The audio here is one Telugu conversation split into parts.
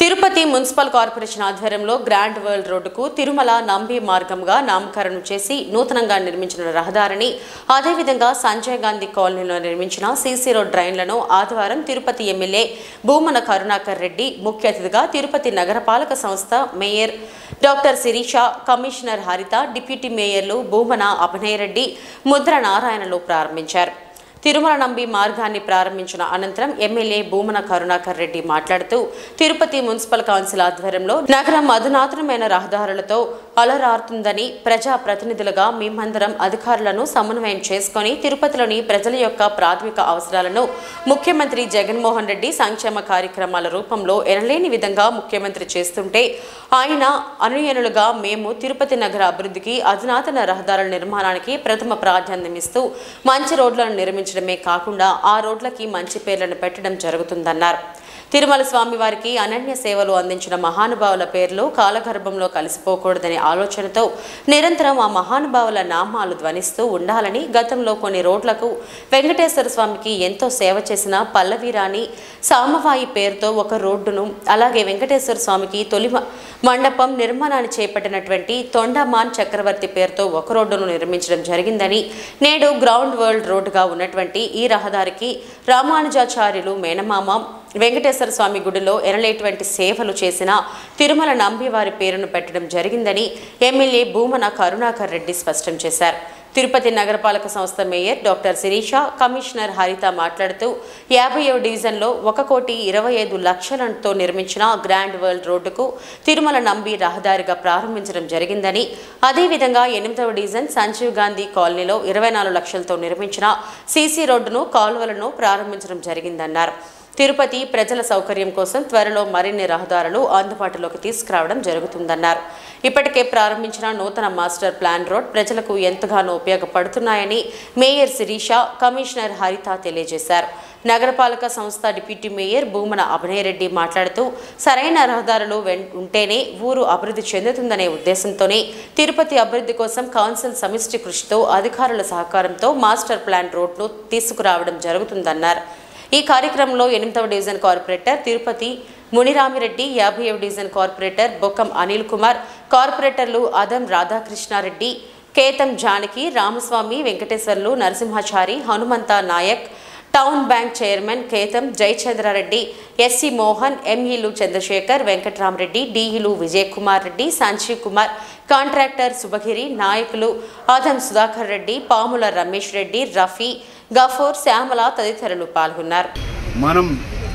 తిరుపతి మున్సిపల్ కార్పొరేషన్ ఆధ్వర్యంలో గ్రాండ్ వరల్డ్ రోడ్డుకు తిరుమల నంబి మార్గంగా నామకరణం చేసి నూతనంగా నిర్మించిన రహదారిని అదేవిధంగా సంజయ్ గాంధీ కాలనీలో నిర్మించిన సీసీ రోడ్ డ్రైన్లను ఆదివారం తిరుపతి ఎమ్మెల్యే భూమన కరుణాకర్ రెడ్డి ముఖ్య అతిథిగా తిరుపతి నగరపాలక సంస్థ mayor doctor Shirisha commissioner Haritha deputy మేయర్లు భూమన అభినయ్ రెడ్డి ముద్ర నారాయణలు ప్రారంభించారు తిరుమల నంబి మార్గాన్ని ప్రారంభించిన అనంతరం ఎమ్మెల్యే భూమన కరుణాకర్ రెడ్డి మాట్లాడుతూ తిరుపతి మున్సిపల్ కౌన్సిల్ ఆధ్వర్యంలో నగరం అధునాతనమైన రహదారులతో అలరారుతుందని ప్రజా ప్రతినిధులుగా మేమందరం అధికారులను సమన్వయం చేసుకొని తిరుపతిలోని ప్రజల యొక్క ప్రాథమిక అవసరాలను ముఖ్యమంత్రి జగన్మోహన్ రెడ్డి సంక్షేమ కార్యక్రమాల రూపంలో ఎనలేని విధంగా ముఖ్యమంత్రి చేస్తుంటే ఆయన అనుయనులుగా మేము తిరుపతి నగర అభివృద్ధికి అధునాతన రహదారుల నిర్మాణానికి ప్రథమ ప్రాధాన్యమిస్తూ మంచి రోడ్లను నిర్మించడమే కాకుండా ఆ రోడ్లకి మంచి పేర్లను పెట్టడం జరుగుతుందన్నారు తిరుమల స్వామి వారికి అనన్య సేవలు అందించిన మహానుభావుల పేర్లు కాలగర్భంలో కలిసిపోకూడదనే ఆలోచనతో నిరంతరం ఆ మహానుభావుల నామాలు ధ్వనిస్తూ ఉండాలని గతంలో కొన్ని రోడ్లకు వెంకటేశ్వర స్వామికి ఎంతో సేవ చేసిన పల్లవీరాణి సామవాయి పేరుతో ఒక రోడ్డును అలాగే వెంకటేశ్వర స్వామికి తొలి మ- మండపం నిర్మాణాన్ని చేపట్టినటువంటి తొండమాన్ చక్రవర్తి పేరుతో ఒక రోడ్డును నిర్మించడం జరిగిందని నేడు గ్రౌండ్ వరల్డ్ రోడ్డుగా ఉన్నటువంటి ఈ రహదారికి రామానుజాచార్యులు మేనమామ వెంకటేశ్వర స్వామి గుడిలో ఎనలేటువంటి సేవలు చేసిన తిరుమల నంబి వారి పేరును పెట్టడం జరిగిందని ఎమ్మెల్యే భూమన కరుణాకర్ రెడ్డి స్పష్టం చేశారు తిరుపతి నగరపాలక సంస్థ మేయర్ డాక్టర్ శిరీష కమిషనర్ హరిత మాట్లాడుతూ యాభైవ డివిజన్లో ఒక కోటి ఇరవై ఐదు లక్షలతో నిర్మించిన గ్రాండ్ వరల్డ్ రోడ్డుకు తిరుమల నంబి రహదారిగా ప్రారంభించడం జరిగిందని అదేవిధంగా ఎనిమిదవ డివిజన్ సంజీవ్ గాంధీ కాలనీలో ఇరవై నాలుగు లక్షలతో నిర్మించిన సీసీ రోడ్డును కాలువలను ప్రారంభించడం జరిగిందన్నారు తిరుపతి ప్రజల సౌకర్యం కోసం త్వరలో మరిన్ని రహదారులు అందుబాటులోకి తీసుకురావడం జరుగుతుందన్నారు ఇప్పటికే ప్రారంభించిన నూతన మాస్టర్ ప్లాన్ రోడ్ ప్రజలకు ఎంతగానో ఉపయోగపడుతున్నాయని మేయర్ శిరీష కమిషనర్ హరిత తెలియజేశారు నగరపాలక సంస్థ డిప్యూటీ మేయర్ భూమన అభినయ్ రెడ్డి మాట్లాడుతూ సరైన రహదారులు వెన్- ఉంటేనే ఊరు అభివృద్ధి చెందుతుందనే ఉద్దేశంతోనే తిరుపతి అభివృద్ధి కోసం కౌన్సిల్ సమిష్టి కృషితో అధికారుల సహకారంతో మాస్టర్ ప్లాన్ రోడ్ను తీసుకురావడం జరుగుతుందన్నారు ఈ కార్యక్రమంలో ఎనిమిదవ డివిజన్ కార్పొరేటర్ తిరుపతి మునిరామిరెడ్డి యాభైవ డివిజన్ కార్పొరేటర్ బొక్కం అనిల్ కుమార్ కార్పొరేటర్లు Adam Radhakrishnareddy Ketham Janaki Ramaswamy Venkateswarlu Narasimhachari Hanumantha Naik town bank chairman Ketham Jayachandrareddy SC Mohan ఎంఈలు చంద్రశేఖర్ వెంకట్రామరెడ్డి డిఈలు విజయ్ కుమార్ రెడ్డి సంజీవ్ కుమార్ కాంట్రాక్టర్ శుభగిరి నాయకులు ఆదం సుధాకర్ రెడ్డి పాముల రమేష్ రెడ్డి రఫీ గఫూర్ శ్యామల తదితరులు పాల్గొన్నారు మనం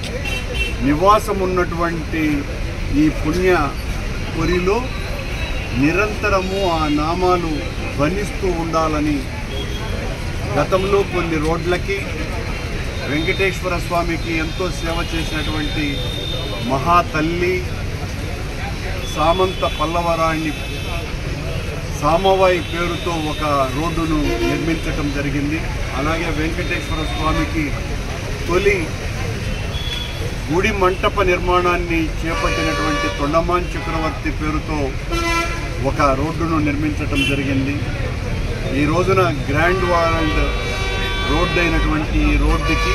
నివాసం ఉన్నటువంటి ఈ పుణ్య పురిలో నిరంతరము ఆ నామాలు ధ్వనిస్తూ ఉండాలని గతంలో కొన్ని రోడ్లకి వెంకటేశ్వర స్వామికి ఎంతో సేవ చేసినటువంటి మహాతల్లి సామంత పల్లవరాణి సామవాయి పేరుతో ఒక రోడ్డును నిర్మించటం జరిగింది అలాగే వెంకటేశ్వర స్వామికి తొలి గుడి మంటప నిర్మాణాన్ని చేపట్టినటువంటి తొండమాన్ చక్రవర్తి పేరుతో ఒక రోడ్డును నిర్మించటం జరిగింది ఈ రోజున గ్రాండ్ వరల్డ్ రోడ్డు అయినటువంటి ఈ రోడ్డుకి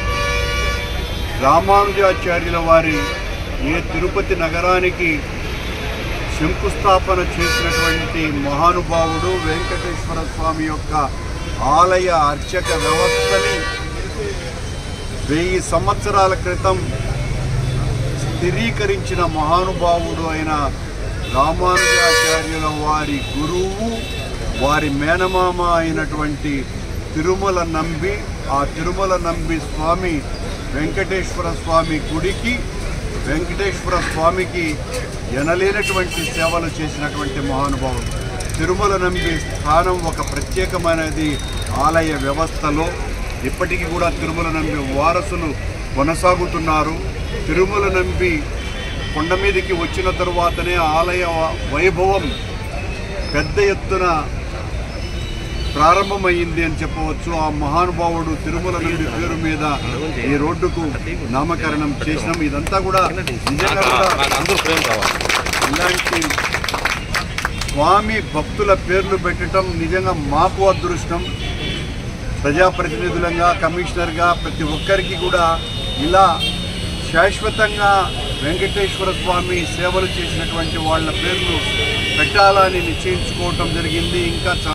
రామానుజాచార్యుల వారి ఏ తిరుపతి నగరానికి శంకుస్థాపన చేసినటువంటి మహానుభావుడు వెంకటేశ్వర స్వామి యొక్క ఆలయ అర్చక వ్యవస్థని వెయ్యి సంవత్సరాల క్రితం స్థిరీకరించిన మహానుభావుడు అయిన రామానుజాచార్యుల వారి గురువు వారి మేనమామ అయినటువంటి తిరుమల నంబి ఆ తిరుమల నంబి స్వామి వెంకటేశ్వర స్వామి గుడికి వెంకటేశ్వర స్వామికి ఎనలేనటువంటి సేవలు చేసినటువంటి మహానుభావుడు తిరుమల నంబి స్థానం ఒక ప్రత్యేకమైనది ఆలయ వ్యవస్థలో ఇప్పటికీ కూడా తిరుమల నంబి వారసులు కొనసాగుతున్నారు తిరుమల నంబి కొండ మీదకి వచ్చిన తరువాతనే ఆలయ వైభవం పెద్ద ఎత్తున ప్రారంభమైంది అని చెప్పవచ్చు ఆ మహానుభావుడు తిరుమల నంబి పేరు మీద ఈ రోడ్డుకు నామకరణం చేసినాం ఇదంతా కూడా నిజంగా కూడా ఇలాంటి స్వామి భక్తుల పేర్లు పెట్టడం నిజంగా మాకు అదృష్టం ప్రజాప్రతినిధులంగా కమిషనర్గా ప్రతి ఒక్కరికి కూడా ఇలా శాశ్వతంగా వెంకటేశ్వర స్వామి సేవలు చేసినటువంటి వాళ్ళ పేర్లు పెట్టాలని నిశ్చయించుకోవటం జరిగింది ఇంకా చాలా